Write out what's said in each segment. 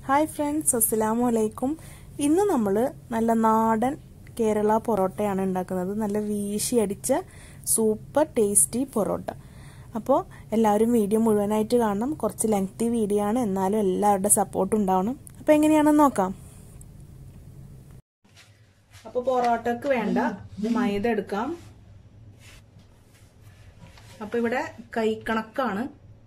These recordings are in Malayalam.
ഹായ് ഫ്രണ്ട്സ് അസ്സലാമു അലൈക്കും ഇന്ന് നമ്മൾ നല്ല നാടൻ കേരള പൊറോട്ടയാണ് ഉണ്ടാക്കുന്നത് നല്ല വീശി അടിച്ച സൂപ്പർ ടേസ്റ്റി പൊറോട്ട അപ്പോൾ എല്ലാവരും വീഡിയോ മുഴുവനായിട്ട് കാണണം കുറച്ച് ലെങ്തി വീഡിയോ ആണ് എന്നാലും എല്ലാവരുടെ സപ്പോർട്ട് ഉണ്ടാവണം അപ്പോൾ എങ്ങനെയാണെന്ന് നോക്കാം അപ്പോൾ പൊറോട്ടക്ക് വേണ്ട മൈദ എടുക്കാം അപ്പോൾ ഇവിടെ കൈക്കണക്കാണ്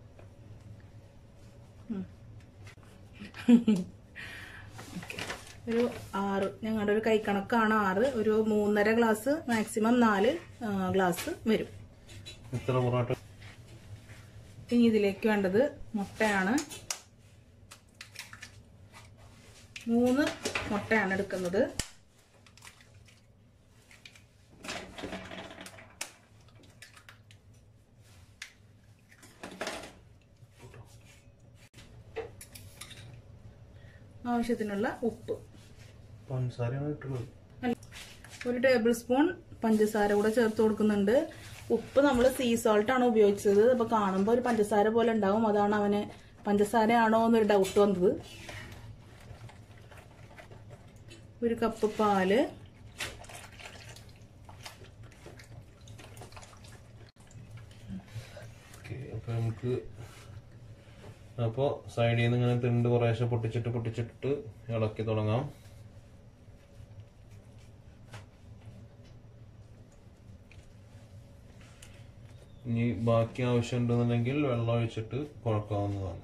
ഒരു ആറ് ഞങ്ങളുടെ ഒരു കൈക്കണക്കാണ് ആറ് ഒരു മൂന്നര ഗ്ലാസ് മാക്സിമം നാല് ഗ്ലാസ് വരും എത്ര പൊറോട്ട ഇനി ഇതിലേക്ക് വേണ്ടത് മുട്ടയാണ് മൂന്ന് മുട്ടയാണ് എടുക്കുന്നത് ആവശ്യത്തിനുള്ള ഉപ്പ് പഞ്ചസാരയാണ് ഇട്ടുള്ളത് ഒരു ടേബിൾ സ്പൂൺ പഞ്ചസാര കൂടെ ചേർത്ത് കൊടുക്കുന്നുണ്ട് ഉപ്പ് നമ്മൾ സീ സോൾട്ട് ആണ് ഉപയോഗിച്ചത് അപ്പൊ കാണുമ്പോൾ ഒരു പഞ്ചസാര പോലെ ഉണ്ടാവും അതാണ് അവന് പഞ്ചസാര ആണോ എന്നൊരു ഡൗട്ട് വന്നത് ഒരു കപ്പ് പാല് ഓക്കെ അപ്പൊ നമുക്ക് അപ്പോ സൈഡിൽ നിന്ന് ഇങ്ങനെ തിണ്ട് കുറേശ്ശെ പൊട്ടിച്ചിട്ട് പൊട്ടിച്ചിട്ട് ഇളക്കി തുടങ്ങാം ഇനി ബാക്കി ആവശ്യമുണ്ടെന്നുണ്ടെങ്കിൽ വെള്ളം ഒഴിച്ചിട്ട് കുഴക്കാവുന്നതാണ്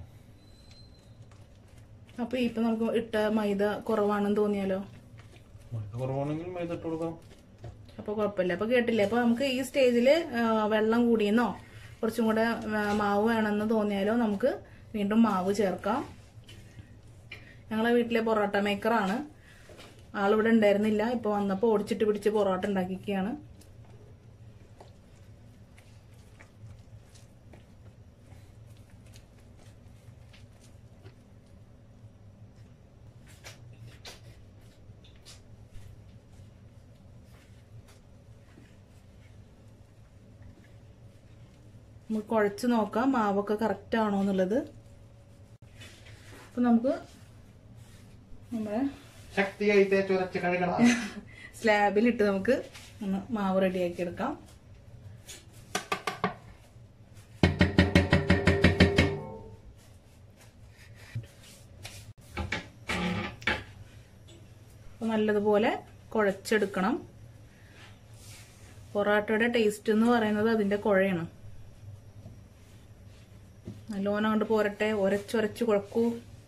അപ്പൊ ഇപ്പൊ നമുക്ക് ഇട്ട മൈദ കുറവാണെന്ന് തോന്നിയാലോ മൈദ കുറവാണെങ്കിൽ മൈദ ഇട്ട് കൊടുക്കാം അപ്പൊ കുഴപ്പമില്ല അപ്പൊ കേട്ടില്ലേ അപ്പൊ നമുക്ക് ഈ സ്റ്റേജില് വെള്ളം കൂടിയെന്നോ കുറച്ചും കൂടെ ആ, മാവ് വേണമെന്ന് തോന്നിയാലോ നമുക്ക് വീണ്ടും മാവ് ചേർക്കാം ഞങ്ങളെ വീട്ടിലെ പൊറോട്ട മേക്കറാണ് ആളിവിടെ ഉണ്ടായിരുന്നില്ല ഇപ്പൊ വന്നപ്പോ ഓടിച്ചിട്ട് പിടിച്ച് പൊറോട്ട ഉണ്ടാക്കിക്കുകയാണ് നമുക്ക് കുഴച്ച് നോക്കാം മാവൊക്കെ കറക്റ്റ് ആണോ എന്നുള്ളത് അപ്പൊ നമുക്ക് നമ്മുടെ ശക്തിയായി തേച്ചുരച്ച് കഴുകണം സ്ലാബിലിട്ട് നമുക്ക് ഒന്ന് മാവ് റെഡിയാക്കി എടുക്കാം അപ്പൊ നല്ലതുപോലെ കുഴച്ചെടുക്കണം പൊറോട്ടയുടെ ടേസ്റ്റ് എന്ന് പറയുന്നത് അതിന്റെ കുഴയാണ് നല്ലോണം കൊണ്ട് പോരട്ടെ ഒരച്ചൊരച്ച് കുഴക്കൂ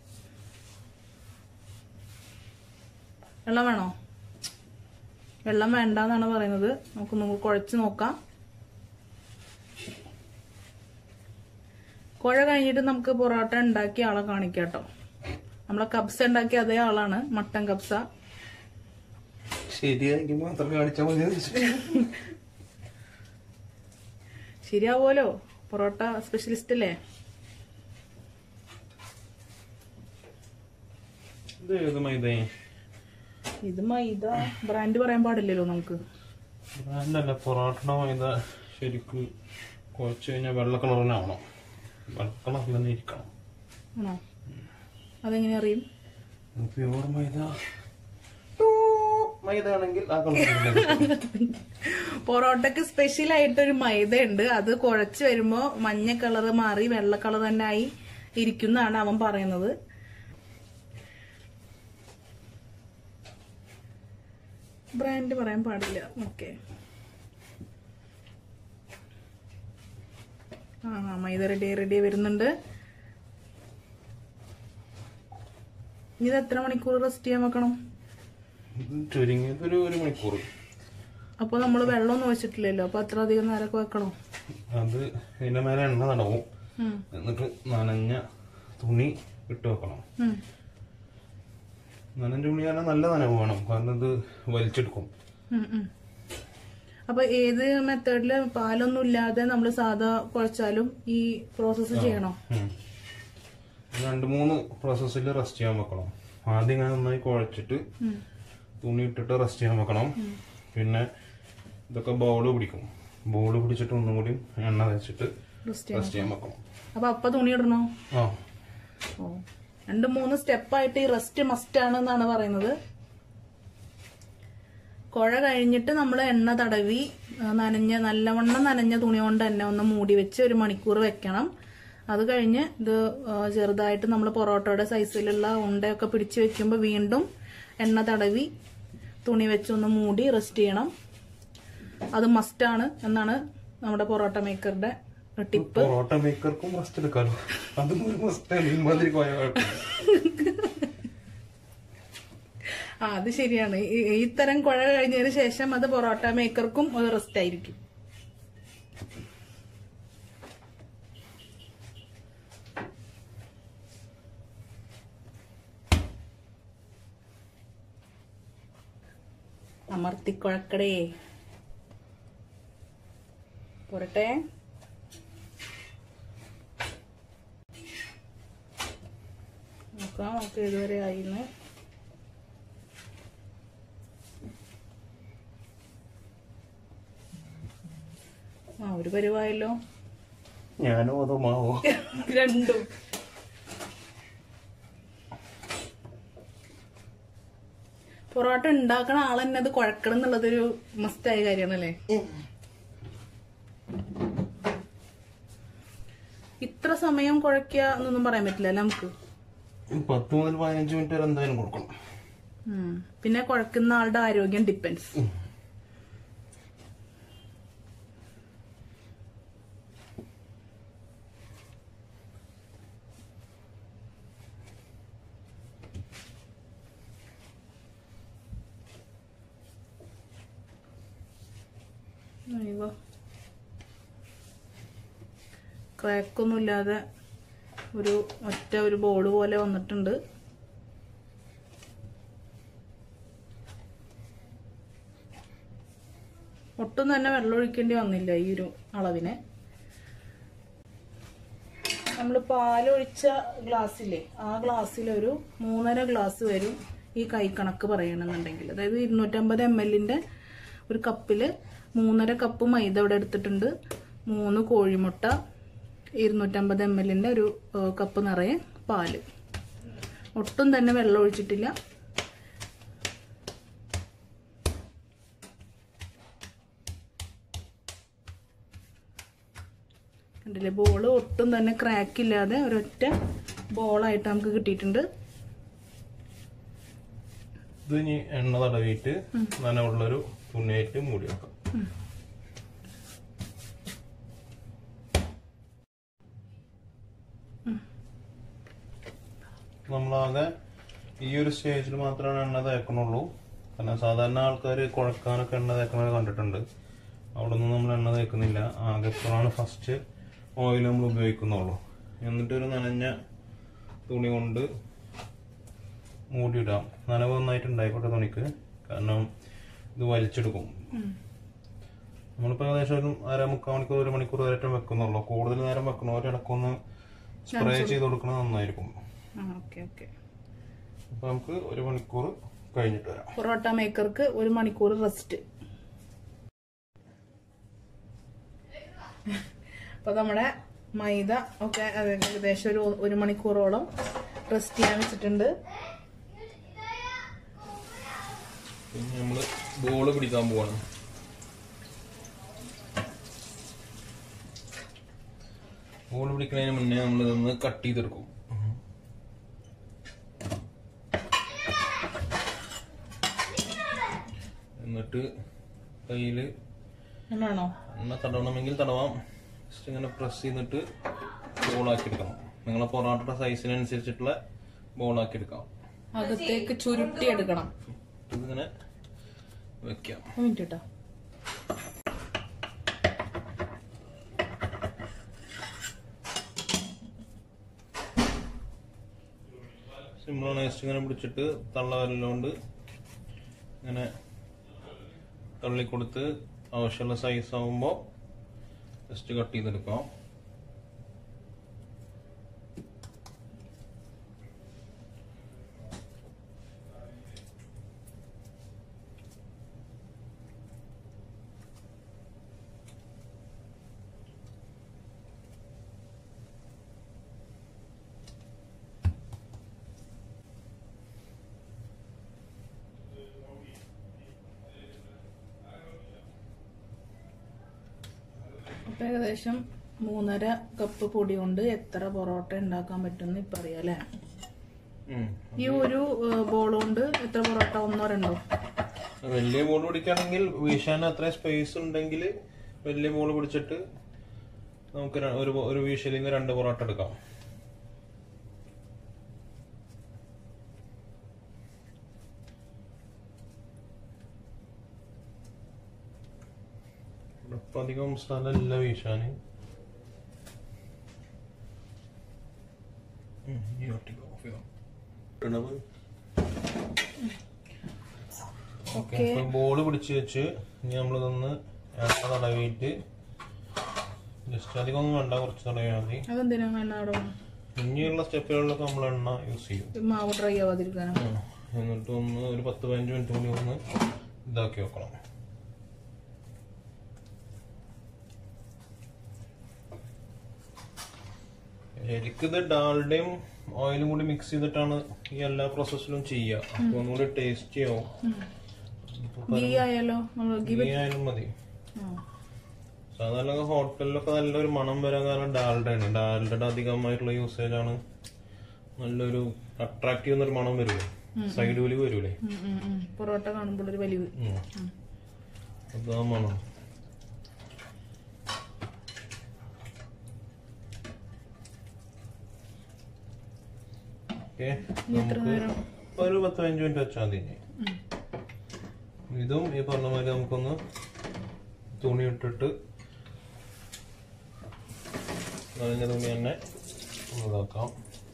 വെള്ളം വേണോ വെള്ളം വേണ്ടെന്നാണ് പറയുന്നത് നമുക്ക് നമുക്ക് കുഴച്ച് നോക്കാം കുഴ കഴിഞ്ഞിട്ട് നമുക്ക് പൊറോട്ട ഉണ്ടാക്കിയ ആളെ കാണിക്കാം കേട്ടോ നമ്മളെ കബ്സ ഉണ്ടാക്കിയ അതേ ആളാണ് മട്ടൻ കബ്സ ശരിയാക്കി മാത്രം കാണിച്ചാൽ മതി ശരിയാവോലോ പൊറോട്ട സ്പെഷ്യലിസ്റ്റ് അല്ലേ ഇത് ഏത് മൈദേ ഇത് മൈദ ബ്രാൻഡ് പറയാൻ പാടില്ലല്ലോ നമുക്ക് ബ്രാൻഡല്ല പൊറോട്ട മൈദ ശരിക്ക് കുഴച്ച് കഴിഞ്ഞാൽ വെള്ള കളറിനാവണം വെള്ള കളറിൽ തന്നെ ഇരിക്കണം ആണോ അതെങ്ങനെ അറിയും പ്യൂർ മൈദ മൈദ ആണെങ്കിൽ ആ കളറിൽ പൊറോട്ടക്ക് സ്പെഷ്യൽ ആയിട്ടൊരു മൈദ ഉണ്ട് അത് കുഴച്ച് വരുമ്പോ മഞ്ഞ കളർ മാറി വെള്ള കളർ തന്നെ ആയി ഇരിക്കുന്നതാണ് അവൻ പറയുന്നത് ബ്രാൻഡ് പറയാൻ പാടില്ല ഓക്കെ ആ ആ, മൈദ റെഡി റെഡി വരുന്നുണ്ട് ഇത് എത്ര മണിക്കൂർ റെസ്റ്റ് ചെയ്യാൻ വെക്കണം ചുരുങ്ങിയത് ഒരു ഒരു മണിക്കൂർ അപ്പൊ നമ്മൾ വെള്ളമൊന്നും വെച്ചിട്ടില്ലല്ലോ അപ്പൊ അത്ര അധികം നേരമൊക്കെ വെക്കണം അത് അതിന്റെ മേലെ എണ്ണ തടവും ഉം. എന്നിട്ട് നനഞ്ഞ തുണി ഇട്ട് വെക്കണം ഉം. നനഞ്ഞ തുണി പറഞ്ഞാൽ നല്ല നനവ് വേണം കാരണം ഇത് വലിച്ചെടുക്കും ഉം ഉം. അപ്പൊ ഏത് മെത്തേഡില് പാലൊന്നും ഇല്ലാതെ നമ്മൾ സാധാ കുഴച്ചാലും ഈ പ്രോസസ്സ് ചെയ്യണോ ഉം. രണ്ട് മൂന്ന് പ്രോസസ്സിൽ റെസ്റ്റ് ചെയ്യാൻ വെക്കണം ആദ്യം ഇങ്ങനെ നന്നായി കുഴച്ചിട്ട് ഉം. തുണി ഇട്ടിട്ട് റെസ്റ്റ് ചെയ്യാൻ വെക്കണം പിന്നെ ഇതൊക്കെ ബൗള് പിടിക്കും ബോള് പിടിച്ചിട്ട് ഒന്നും കൂടി എണ്ണ തേച്ചിട്ട് റെസ്റ്റ് ചെയ്യണം റെസ്റ്റ് ചെയ്യാൻ വെക്കണം അപ്പൊ അപ്പ തുണി ഇടണോ ആ ഓ രണ്ട് മൂന്ന് സ്റ്റെപ്പായിട്ട് ഈ റെസ്റ്റ് മസ്റ്റ് ആണ് എന്നാണ് പറയുന്നത് കുഴ കഴിഞ്ഞിട്ട് നമ്മൾ എണ്ണ തടവി ആ, നനഞ്ഞ നല്ലവണ്ണം നനഞ്ഞ തുണി കൊണ്ട് തന്നെ ഒന്ന് മൂടി വെച്ച് ഒരു മണിക്കൂർ വെക്കണം അത് കഴിഞ്ഞ് ഇത് ആ, ചെറുതായിട്ട് നമ്മൾ പൊറോട്ടയുടെ സൈസിലുള്ള ഉണ്ടയൊക്കെ പിടിച്ച് വെക്കുമ്പോൾ വീണ്ടും എണ്ണ തടവി തുണി വെച്ച് ഒന്ന് മൂടി റെസ്റ്റ് ചെയ്യണം അത് മസ്റ്റാണ് എന്നാണ് നമ്മുടെ പൊറോട്ട മേക്കറുടെ ടിപ്പ് പൊറോട്ട മേക്കർക്കും റെസ്റ്റ് എടുക്കാലോ അതും ഒരു മസ്റ്റാണ് ഇമാതിരി പോയ ആ അത് ശരിയാണ് ഈ- ഈ തരം കുഴ കഴിഞ്ഞതിന് ശേഷം അത് പൊറോട്ട മേക്കർക്കും ഒരു റെസ്റ്റ് ആയിരിക്കും അമർത്തിക്കുഴക്കടേ പോരട്ടെ നോക്കാം നമുക്ക് ഇതുവരെ ആയിന്ന് ആ ഒരു പരിവായല്ലോ ഞാനോ അതോ മാവോ രണ്ടും പൊറോട്ട ഉണ്ടാക്കണ ആൾ തന്നെ അത് കുഴക്കണം എന്നുള്ളതൊരു മസ്റ്റായ കാര്യമാണല്ലേ ഇത്ര സമയം കുഴക്കുക എന്നൊന്നും പറയാൻ പറ്റില്ല അല്ലേ നമുക്ക് പത്ത് മുതൽ പതിനഞ്ച് മിനിറ്റ് വരെ എന്തായാലും കൊടുക്കണം ഉം. പിന്നെ കുഴക്കുന്ന ആളുടെ ആരോഗ്യം ഡിപ്പെൻസ് അയ്യോ ക്രാക്കൊന്നുമില്ലാതെ ഒരു ഒറ്റ ഒരു ബോർഡ് പോലെ വന്നിട്ടുണ്ട് ഒട്ടും തന്നെ വെള്ളം ഒഴിക്കേണ്ടി വന്നില്ല ഈ ഒരു അളവിന് നമ്മൾ പാലൊഴിച്ച ഗ്ലാസ്സില്ലേ ആ ഗ്ലാസ്സിലൊരു മൂന്നര ഗ്ലാസ് വരും ഈ കൈ കണക്ക് പറയണമെന്നുണ്ടെങ്കിൽ അതായത് ഇരുന്നൂറ്റമ്പത് എം എല്ലിന്റെ ഒരു കപ്പില് മൂന്നര കപ്പ് മൈദ ഇവിടെ എടുത്തിട്ടുണ്ട് മൂന്ന് കോഴിമുട്ട ഇരുന്നൂറ്റമ്പത് എം എല്ലിന്റെ ഒരു ഏഹ്, കപ്പ് നിറയെ പാല് ഒട്ടും തന്നെ വെള്ളം ഒഴിച്ചിട്ടില്ല കണ്ടില്ലേ ബോള് ഒട്ടും തന്നെ ക്രാക്ക് ഇല്ലാതെ ഒരൊറ്റ ബോളായിട്ട് നമുക്ക് കിട്ടിയിട്ടുണ്ട് ഇത് ഇനി എണ്ണ തടവിയിട്ട് നനവുള്ളൊരു തുണിയായിട്ട് മൂടി വെക്കാം നമ്മളാകെ ഈ ഒരു സ്റ്റേജിൽ മാത്രമാണ് എണ്ണ തേക്കണുള്ളൂ കാരണം സാധാരണ ആൾക്കാർ കുഴക്കാനൊക്കെ എണ്ണ തേക്കണത് കണ്ടിട്ടുണ്ട് അവിടെ ഒന്നും നമ്മൾ എണ്ണ തേക്കുന്നില്ല ആകെ ഇപ്പോഴാണ് ഫസ്റ്റ് ഓയിൽ നമ്മൾ ഉപയോഗിക്കുന്നുള്ളൂ എന്നിട്ടൊരു നനഞ്ഞ തുണി കൊണ്ട് മൂടിയിടാം നനവ് നന്നായിട്ട് ഉണ്ടായിക്കോട്ടെ തുണിക്ക് കാരണം ഇത് വലിച്ചെടുക്കും നമ്മളിപ്പോ ഏകദേശം ഒരു അര മുക്കാൽ മണിക്കൂർ ഒരു മണിക്കൂർ വരെ വെക്കുന്നുള്ളൂ കൂടുതൽ നേരം വെക്കണവരിടക്കൊന്ന് സ്പ്രേ ചെയ്ത് കൊടുക്കുന്നത് നന്നായിരിക്കും ഓക്കെ ഓക്കെ അപ്പൊ നമുക്ക് ഒരു മണിക്കൂർ കഴിഞ്ഞിട്ട് വരാം പൊറോട്ട മേക്കർക്ക് ഒരു മണിക്കൂർ റെസ്റ്റ് അപ്പൊ നമ്മുടെ മൈദ ഒക്കെ അത് ഏകദേശം ഒരു ഒരു മണിക്കൂറോളം റെസ്റ്റ് ചെയ്യാൻ വെച്ചിട്ടുണ്ട് പിന്നെ നമ്മള് ബോള് പിടിക്കാൻ പോവാണ് ബോൾ പിടിക്കുന്നതിന് മുന്നേ നമ്മൾ ഇതൊന്ന് കട്ട് ചെയ്തെടുക്കും എന്നിട്ട് കയ്യില് എന്നാണോ എണ്ണ തടവണമെങ്കിൽ തടവാം ജസ്റ്റ് ഇങ്ങനെ പ്രസ് ചെയ്തിട്ട് ബോളാക്കി എടുക്കണം നിങ്ങളെ പൊറോട്ടയുടെ സൈസിനനുസരിച്ചിട്ടുള്ള ബോളാക്കി എടുക്കാം അകത്തേക്ക് ചുരുട്ടി എടുക്കണം ഇതിങ്ങനെ വെക്കാം ഒരു മിനിറ്റ് കേട്ടോ സിമ്പിളാണ് ജസ്റ്റ് ഇങ്ങനെ പിടിച്ചിട്ട് തള്ള വരലുകൊണ്ട് ഇങ്ങനെ തള്ളിക്കൊടുത്ത് ആവശ്യമുള്ള സൈസ് ആവുമ്പോൾ ജസ്റ്റ് കട്ട് ചെയ്തെടുക്കാം ഇപ്പം ഏകദേശം മൂന്നര കപ്പ് പൊടി കൊണ്ട് എത്ര പൊറോട്ട ഉണ്ടാക്കാൻ പറ്റുമെന്ന് ഇപ്പം അറിയാം അല്ലേ ഈ ഒരു ബോൾ കൊണ്ട് എത്ര പൊറോട്ട ഒന്നോ രണ്ടോ വലിയ ബോൾ പിടിക്കുകയാണെങ്കിൽ വീശാൻ അത്ര സ്പേസ് ഉണ്ടെങ്കിൽ വലിയ ബോൾ പിടിച്ചിട്ട് നമുക്ക് ര- ഒരു ഒരു വീശിൽ നിന്ന് രണ്ട് പൊറോട്ട എടുക്കാം ഇവിടെ ഇപ്പൊ അധികം സ്ഥലമില്ല വീശാന് ഉം, ഈ ഒട്ടിക്ക് off ചെയ്യാം. ഇടണത്. ഓക്കെ ബോള് പിടിച്ച് വെച്ച് ഇനി നമ്മളിതൊന്ന് എണ്ണ തടവിയിട്ട് ജസ്റ്റ് അധികം ഒന്നും വേണ്ട കുറച്ച് തടവിയാൽ മതി അതെന്തിനാ വേണ്ട അവിടെ വേണം? ഇനിയുള്ള സ്റ്റെപ്പുകളിലൊക്കെ നമ്മൾ എണ്ണ യൂസ് ചെയ്യും ഈ മാവ് ഡ്രൈ ആവാതിരിക്കാനോ ഉം. എന്നിട്ട് ഒന്ന് ഒരു പത്ത് പതിനഞ്ച് മിനിറ്റ് കൂടി ഒന്ന് ഇതാക്കി വെക്കണം എനിക്കിത് ഡാൽഡയും ഓയിലും കൂടി മിക്സ് ചെയ്തിട്ടാണ് ഈ എല്ലാ പ്രോസസ്സിലും ചെയ്യുക അപ്പൊ ഒന്നുകൂടി ടേസ്റ്റി ആവും ഗീ ആയാലോ നമ്മൾ ഗീ ഗീ ആയാലും മതി സാധാരണ ഹോട്ടലിലൊക്കെ നല്ലൊരു മണം വരാൻ കാരണം ഡാൽഡയാണ് ഡാൽഡയുടെ അധികമായിട്ടുള്ള യൂസേജ് ആണ് നല്ലൊരു അട്രാക്റ്റീവ് എന്നൊരു മണം വരൂലേ സൈഡ് വലിവ് വരൂലേ പൊറോട്ട കാണുമ്പോൾ ഒരു വലിവ് ഉം. അതാ മണം ഓക്കെ നമുക്ക് ഒരു പത്ത് പതിനഞ്ച് മിനിറ്റ് വെച്ചാൽ മതി ഇനി. ഇതും ഈ പറഞ്ഞ മാതിരി നമുക്കൊന്ന് തുണി ഇട്ടിട്ട് നനഞ്ഞ തുണി തന്നെ ഇതാക്കാം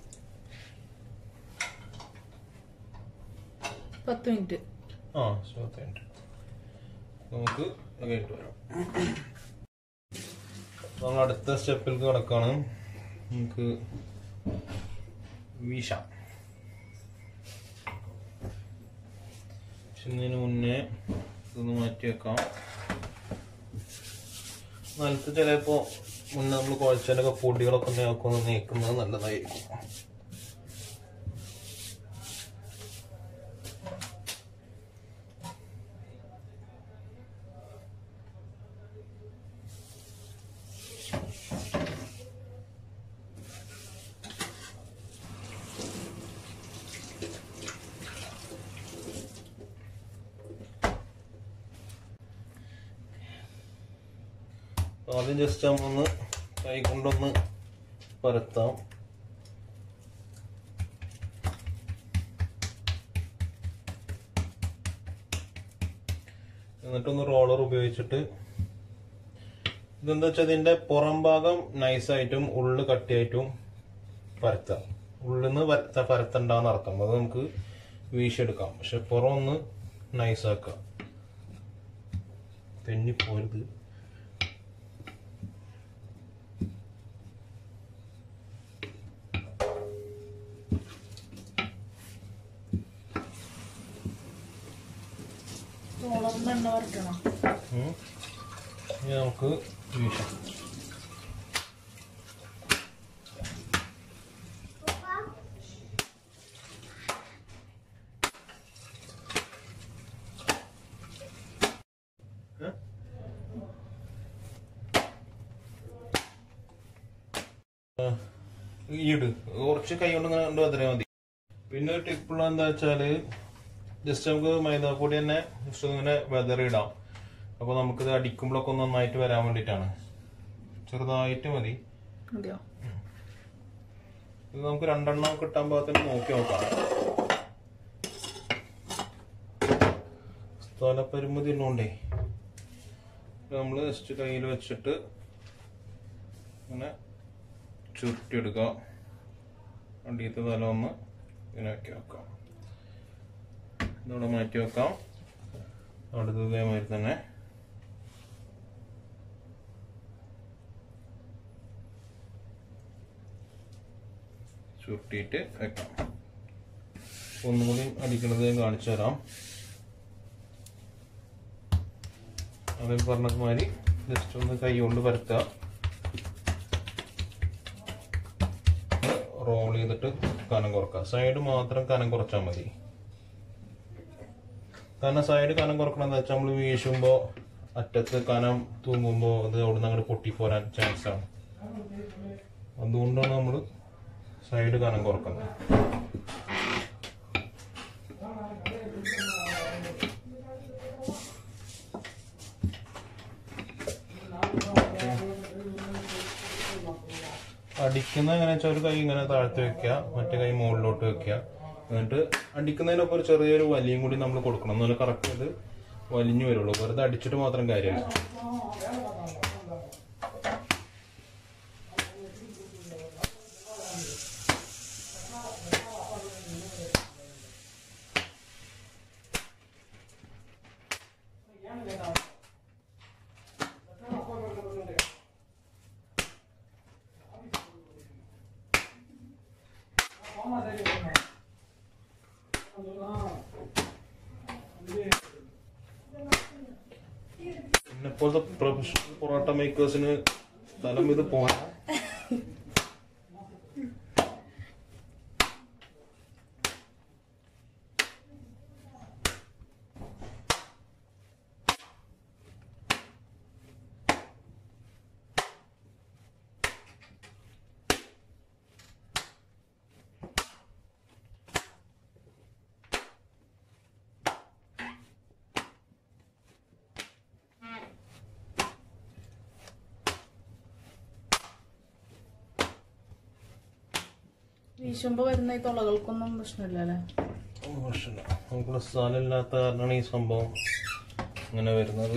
പത്ത് മിനിറ്റ് ആ പത്ത് മിനിറ്റ് നമുക്ക് അത് കഴിഞ്ഞിട്ട് വരാം നമ്മൾ അടുത്ത സ്റ്റെപ്പിലേക്ക് കിടക്കാണ് നമുക്ക് വീശാം വീശുന്നതിന് മുന്നേ ഇതൊന്ന് മാറ്റി വെക്കാം നിലത്ത് ചിലപ്പോ മുന്നേ നമ്മൾ കുഴച്ചതിൻ്റെ പൊടികളൊക്കെ ഉണ്ടെങ്കിൽ ഒന്ന് നീക്കുന്നത് നല്ലതായിരിക്കും ആദ്യം ജസ്റ്റ് ഒന്ന് കൈ കൊണ്ടൊന്ന് പരത്താം എന്നിട്ടൊന്ന് റോളർ ഉപയോഗിച്ചിട്ട് ഇതെന്താ വെച്ചാൽ ഇതിന്റെ പുറം ഭാഗം നൈസായിട്ടും ഉള്ളു കട്ടിയായിട്ടും പരത്താം ഉള്ളിൽ നിന്ന് പരത്ത പരത്തണ്ടെന്ന് അർത്ഥം അത് നമുക്ക് വീശിയെടുക്കാം പക്ഷെ പുറം ഒന്ന് നൈസാക്കാം തെന്നിപ്പോരുത് തുളർന്ന് എണ്ണ വരട്ടണം ഉം. ഇനി നമുക്ക് വീശാം ഏ? ആ, ഈട് കുറച്ച് കൈ കൊണ്ട് ഇങ്ങനെ കൊണ്ട് വതറിയാൽ മതി പിന്നെ ഒരു ടിപ്പുള്ള എന്താ വെച്ചാല് ജസ്റ്റ് നമുക്ക് മൈദാപ്പൊടി തന്നെ ജസ്റ്റ് ഇങ്ങനെ വെതറിടാം അപ്പൊ നമുക്കിത് അടിക്കുമ്പോഴൊക്കെ ഒന്ന് നന്നായിട്ട് വരാൻ വേണ്ടിയിട്ടാണ് ചെറുതായിട്ട് മതി മതിയോ ഇത് നമുക്ക് രണ്ടെണ്ണം കിട്ടാൻ പാകത്തിന് നോക്കി നോക്കാം സ്ഥലപരിമിതി ഉള്ളതുകൊണ്ടേ നമ്മൾ ജസ്റ്റ് കയ്യിൽ വെച്ചിട്ട് ഇങ്ങനെ ചുരുട്ടിയെടുക്കാം അടിയത്തെ തല ഒന്ന് ഇങ്ങനെ വെക്കി വെക്കാം ഇതോടെ മാറ്റി വെക്കാം അടുത്തത് ഇതേമാതിരി തന്നെ ചുരുട്ടിയിട്ട് വെക്കാം ഒന്നുകൂടി അടിക്കണത് ഞാൻ കാണിച്ചു തരാം അതിൽ പറഞ്ഞത് മാതിരി ജസ്റ്റ് ഒന്ന് കൈ കൊണ്ട് പരത്തുക റോൾ ചെയ്തിട്ട് കനം കുറക്കുക സൈഡ് മാത്രം കനം കുറച്ചാൽ മതി കാരണം സൈഡ് കനം കുറക്കണം എന്താ വെച്ചാൽ നമ്മൾ വീശുമ്പോൾ അറ്റത്ത് കനം തൂങ്ങുമ്പോൾ അത് അവിടുന്ന് അങ്ങോട്ട് പൊട്ടിപ്പോരാൻ ചാൻസ് ആണ് അതുകൊണ്ടാണ് നമ്മൾ സൈഡ് കനം കുറക്കുന്നത് അടിക്കുന്ന എങ്ങനെ വെച്ചാൽ ഒരു കൈ ഇങ്ങനെ താഴ്ത്തി വെക്കുക മറ്റേ കൈ മുകളിലോട്ട് വെക്കുക എന്നിട്ട് അടിക്കുന്നതിനൊപ്പം ഒരു ചെറിയൊരു വലിയും കൂടി നമ്മൾ കൊടുക്കണം എന്നാലും കറക്റ്റ് അത് വലിഞ്ഞു വരുള്ളൂ വെറുതെ അടിച്ചിട്ട് മാത്രം കാര്യമില്ല എന്നെപ്പോലത്തെ പ്രൊഫഷണൽ പൊറോട്ട മേക്കേഴ്സിന് സ്ഥലം ഇത് പോരാ വീശുമ്പോ വരുന്ന ഈ തുളകൾക്കൊന്നും പ്രശ്നമില്ല അല്ലേ പ്രശ്നമില്ല നമുക്കിവിടെ സ്ഥലമില്ലാത്ത കാരണമാണ് ഈ സംഭവം ഇങ്ങനെ വരുന്നത്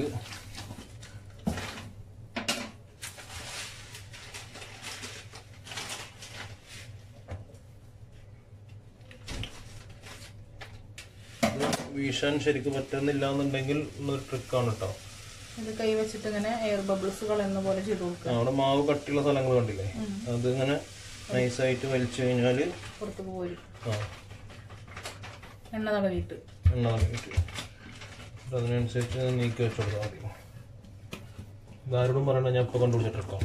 ഇത് വീശാൻ ശരിക്കും പറ്റുന്നില്ല എന്നുണ്ടെങ്കിൽ ഉള്ളൊരു ട്രിക്കാണ് കേട്ടോ ഇത് കൈ വെച്ചിട്ട് ഇങ്ങനെ എയർ ബബിൾസ് കളയുന്ന പോലെ ചെയ്ത് കൊടുക്കുക അവിടെ മാവ് കട്ടിയുള്ള സ്ഥലങ്ങൾ കണ്ടില്ലേ അത് ഇങ്ങനെ നൈസായിട്ട് വലിച്ചു കഴിഞ്ഞാൽ പുറത്തേക്ക് പോരും ആ എണ്ണ തടവിയിട്ട് എണ്ണ തുടങ്ങിയിട്ട് അതിനനുസരിച്ച് നീക്കി വെച്ച് കൊടുത്താൽ മതി ഇതാരോടും പറയണ്ട ഞാൻ ഇപ്പോൾ കണ്ടുപിടിച്ചിട്ടിരിക്കാം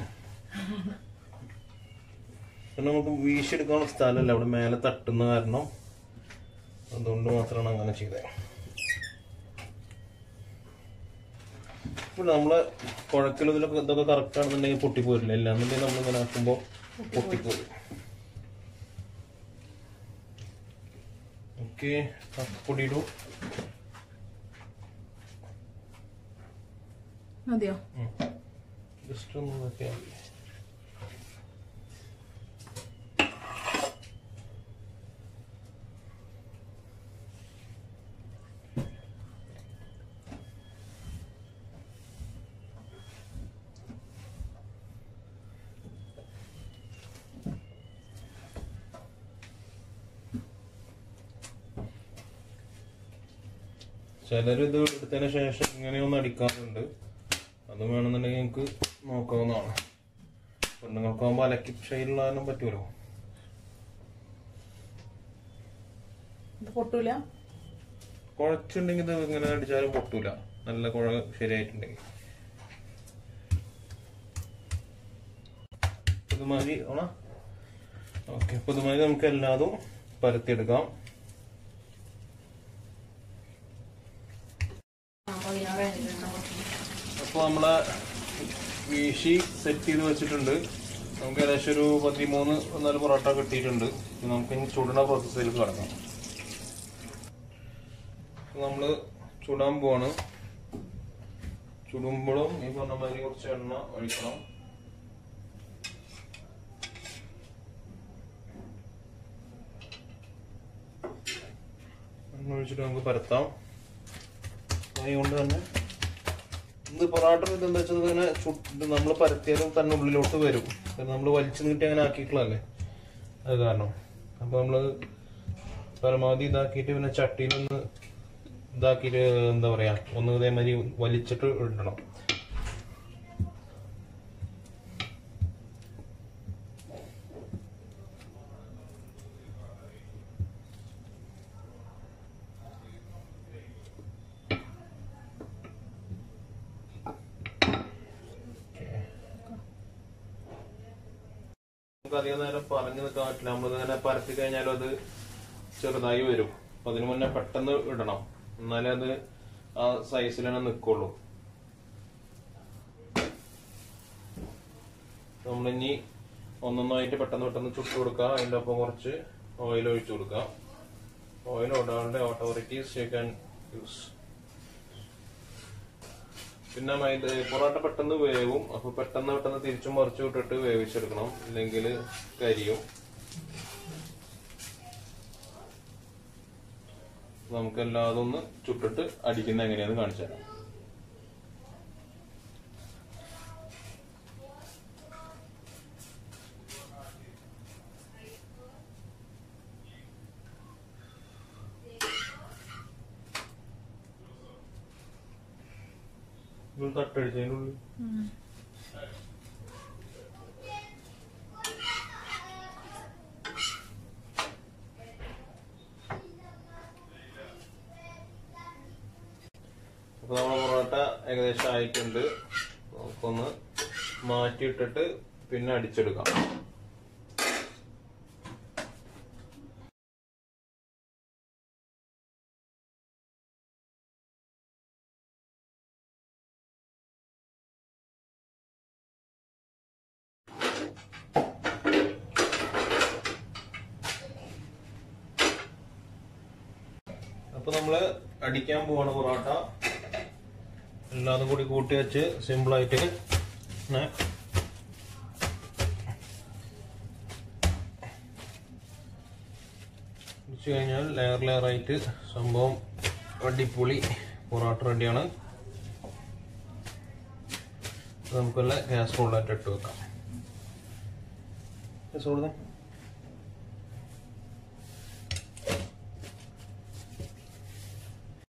പിന്നെ നമുക്ക് വീശിയെടുക്കാനുള്ള സ്ഥലമല്ല അവിടെ മേലെ തട്ടുന്ന കാരണം അതുകൊണ്ട് മാത്രമാണ് അങ്ങനെ ചെയ്തത് പിന്നെ നമ്മളെ കുഴക്കലും ഇതിലൊക്കെ ഇതൊക്കെ കറക്റ്റ് ആണെന്നുണ്ടെങ്കിൽ പൊട്ടിപ്പോരില്ല ഇല്ല എന്നുണ്ടെങ്കിൽ നമ്മളിങ്ങനെ ആക്കുമ്പോൾ പൊട്ടിപ്പോരും ഓക്കെ പൊടിയിടും മതിയോ ജസ്റ്റ് ഒന്ന് നോക്കിയാൽ മതി ചിലർ ഇത് എടുത്തതിന് ശേഷം ഇങ്ങനെയൊന്ന് അടിക്കാറുണ്ട് അത് വേണമെന്നുണ്ടെങ്കിൽ നിങ്ങൾക്ക് നോക്കാവുന്നതാണ് പെണ്ണുങ്ങൾക്കാകുമ്പോൾ അലക്കി ശൈലിടാനും പറ്റുമല്ലോ ഇത് പൊട്ടൂല കുഴച്ചുണ്ടെങ്കിൽ ഇത് ഇങ്ങനെ അടിച്ചാലും പൊട്ടൂല നല്ല കുഴ ശരിയായിട്ടുണ്ടെങ്കിൽ പുതുമാരി ആണോ ഓക്കെ പുതുമാരി നമുക്ക് എല്ലാതും പരത്തിയെടുക്കാം അപ്പോൾ നമ്മളെ വീശി സെറ്റ് ചെയ്ത് വെച്ചിട്ടുണ്ട് നമുക്ക് ഏകദേശം ഒരു പതിമൂന്ന് നാല് പൊറോട്ട കിട്ടിയിട്ടുണ്ട് ഇനി നമുക്ക് ഇനി ചുടുന്ന പ്രോസസ്സിലേക്ക് കടക്കാം നമ്മൾ ചുടാൻ പോവാണ് ചുടുമ്പോഴും ഈ പറഞ്ഞ മാതിരി കുറച്ച് എണ്ണ ഒഴിക്കണം എണ്ണ ഒഴിച്ചിട്ട് നമുക്ക് പരത്താം കൈ കൊണ്ട് തന്നെ ഇത് പൊറാട്ട ഇത് എന്താ വെച്ചാൽ ഇങ്ങനെ നമ്മൾ പരത്തിയാലും തന്നെ ഉള്ളിലോട്ട് വരും നമ്മൾ വലിച്ചു നീട്ടി അങ്ങനെ ആക്കിയിട്ടുള്ളതല്ലേ അത് കാരണം അപ്പൊ നമ്മള് പരമാവധി ഇതാക്കിയിട്ട് പിന്നെ ചട്ടിയിലൊന്ന് ഇതാക്കിയിട്ട് എന്താ പറയാ ഒന്ന് ഇതേമാതിരി വലിച്ചിട്ട് ഇടണം നമുക്ക് അധികം നേരം പറഞ്ഞു നിൽക്കാൻ പറ്റില്ല നമ്മൾ ഇങ്ങനെ പരത്തി കഴിഞ്ഞാലും അത് ചെറുതായി വരും അപ്പൊ അതിന് മുന്നേ പെട്ടെന്ന് ഇടണം എന്നാലേ അത് ആ സൈസിൽ തന്നെ നിൽക്കുള്ളൂ നമ്മളിനി ഒന്നൊന്നായിട്ട് പെട്ടെന്ന് പെട്ടെന്ന് ചുട്ടു കൊടുക്കുക അതിൻ്റെ ഒപ്പം കുറച്ച് ഓയിൽ ഒഴിച്ചു കൊടുക്കുക ഓയിൽ ഓടാണ്ട് ഓട്ടോറിറ്റീസ് യു ക്യാൻ യൂസ് പിന്നെ മൈദ പൊറോട്ട പെട്ടെന്ന് വേവും അപ്പൊ പെട്ടെന്ന് പെട്ടെന്ന് തിരിച്ചും മറിച്ചു വിട്ടിട്ട് വേവിച്ചെടുക്കണം ഇല്ലെങ്കിൽ കരിയും നമുക്ക് എല്ലാതും ഒന്ന് ചുട്ടിട്ട് അടിക്കുന്ന എങ്ങനെയാന്ന് കാണിച്ചു തരാം ഇത് തട്ടടിച്ചതിനുള്ളിൽ അപ്പൊ നമ്മുടെ പൊറോട്ട ഏകദേശം ആയിട്ടുണ്ട് നമുക്കൊന്ന് മാറ്റിയിട്ടിട്ട് പിന്നെ അടിച്ചെടുക്കാം അപ്പൊ നമ്മള് അടിക്കാൻ പോവാണ് പൊറോട്ട എല്ലാതും കൂടി കൂട്ടി വെച്ച് സിമ്പിൾ ആയിട്ട് ഇങ്ങനെ വെച്ച് കഴിഞ്ഞാൽ ലെയർ ലെയർ ആയിട്ട് സംഭവം അടിപൊളി പൊറോട്ട റെഡിയാണ് നമുക്കെല്ലാം ഗ്യാസ് റോളായിട്ട് ഇട്ട് വെക്കാം ഗ്യാസ് കൊടുത്തേ